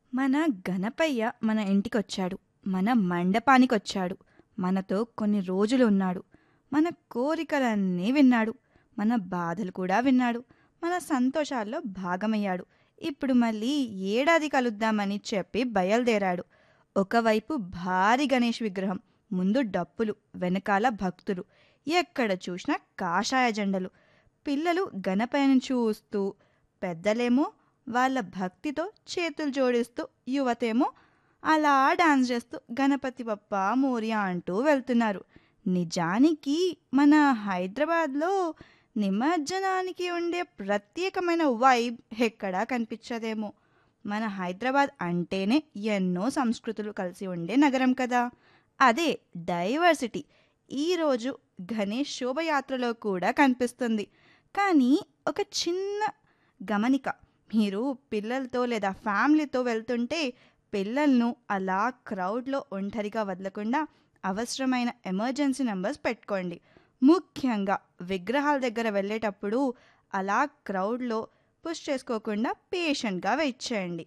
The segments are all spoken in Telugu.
మన గణపయ్య మన ఇంటికొచ్చాడు. మన మండపానికొచ్చాడు. మనతో కొన్ని రోజులు ఉన్నాడు. మన కోరికలన్నీ విన్నాడు. మన బాధలు కూడా విన్నాడు. మన సంతోషాల్లో భాగమయ్యాడు. ఇప్పుడు మళ్ళీ ఏడాది కలుద్దామని చెప్పి బయలుదేరాడు. ఒకవైపు భారీ గణేష్ విగ్రహం. ముందు డప్పులు, వెనకాల భక్తులు. ఎక్కడ చూసినా కాషాయ జెండలు. పిల్లలు గణపయ్యను చూస్తూ, పెద్దలేమో వాళ్ళ భక్తితో చేతులు జోడిస్తూ, యువతేమో అలా డాన్స్ చేస్తూ గణపతి బప్పా మోరియా అంటూ వెళ్తున్నారు. నిజానికి మన హైదరాబాద్‌లో నిమజ్జనానికి ఉండే ప్రత్యేకమైన వైబ్ ఎక్కడా కనిపించదేమో! మన హైదరాబాద్ అంటేనే ఎన్నో సంస్కృతులు కలిసి ఉండే నగరం కదా! అదే డైవర్సిటీ ఈరోజు గణేష్ శోభయాత్రలో కూడా కనిపిస్తుంది. కానీ ఒక చిన్న గమనిక మీరు పిల్లలతో లేదా ఫ్యామిలీతో వెళ్తుంటే పిల్లలను అలా క్రౌడ్‌లో ఒంటరిగా వదలకుండా అవసరమైన ఎమర్జెన్సీ నంబర్స్ పెట్టుకోండి. ముఖ్యంగా విగ్రహాల దగ్గర వెళ్ళేటప్పుడు అలా క్రౌడ్‌లో పుష్ చేసుకోకుండా పేషెంట్‌గా వెయిట్ చేయండి.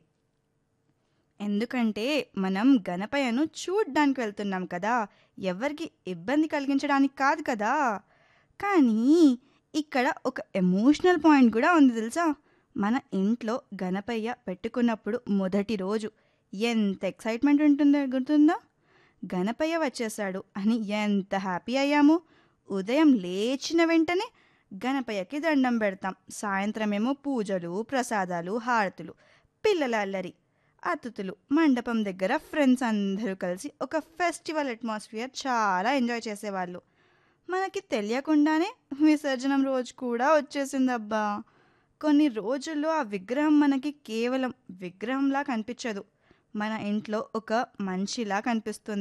ఎందుకంటే మనం గణపయ్యను చూడ్డానికి వెళ్తున్నాం కదా! ఎవ్వరికీ ఇబ్బంది కలిగించడానికి కాదు కదా! కానీ ఇక్కడ ఒక ఎమోషనల్ పాయింట్ కూడా ఉంది తెలుసా? మన ఇంట్లో గణపయ్య పెట్టుకున్నప్పుడు మొదటి రోజు ఎంత ఎక్సైట్‌మెంట్ ఉంటుందో గుర్తుందా? గణపయ్య వచ్చేసాడు అని ఎంత హ్యాపీ అయ్యామో! ఉదయం లేచిన వెంటనే గణపయ్యకి దండం పెడతాం. సాయంత్రమేమో పూజలు, ప్రసాదాలు, హారతులు, పిల్లల అల్లరి, అతిథులు, మండపం దగ్గర ఫ్రెండ్స్ అందరూ కలిసి ఒక ఫెస్టివల్ అట్మాస్ఫియర్ చాలా ఎంజాయ్ చేసేవాళ్ళు. మనకి తెలియకుండానే విసర్జనం రోజు కూడా వచ్చేసిందబ్బా! కొన్ని రోజుల్లో ఆ విగ్రహం మనకి కేవలం విగ్రహంలా కనిపించదు. మన ఇంట్లో ఒక మనిషిలా కనిపిస్తుంది.